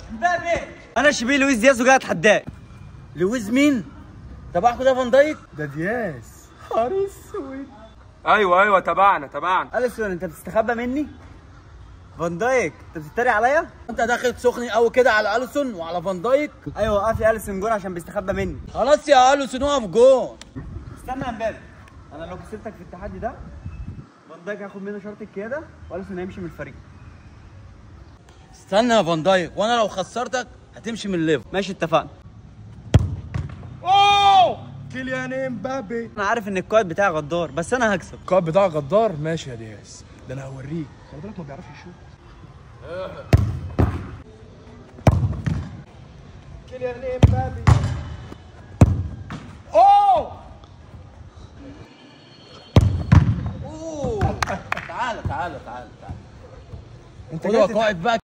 مبابي انا شبيه لويس دياز وجاي اتحداك لويز مين؟ تبعكوا ده فان دايك؟ ده دياز نهار اسود ايوه ايوه تبعنا تبعنا اليسون انت بتستخبى مني فان دايك انت بتتريق عليا انت داخل سخن قوي كده على اليسون وعلى فان دايك ايوه وقف لي اليسون جون عشان بيستخبى مني خلاص يا اليسون اقف جون استنى يا مبابي انا لو كسبتك في التحدي ده فان دايك هياخد منه شرط القياده واليسون هيمشي من الفريق استنى يا فان دايك وانا لو خسرتك هتمشي من الليفل ماشي اتفقنا اوه كيليان امبابي انا عارف ان القائد بتاعي غدار بس انا هكسب القائد بتاع غدار ماشي يا دياز ده انا هوريك خلي بالك ما بيعرفش يشوط كيليان امبابي اوه اوه تعالى تعالى تعالى تعالى انت خد جاي يا قائد بقى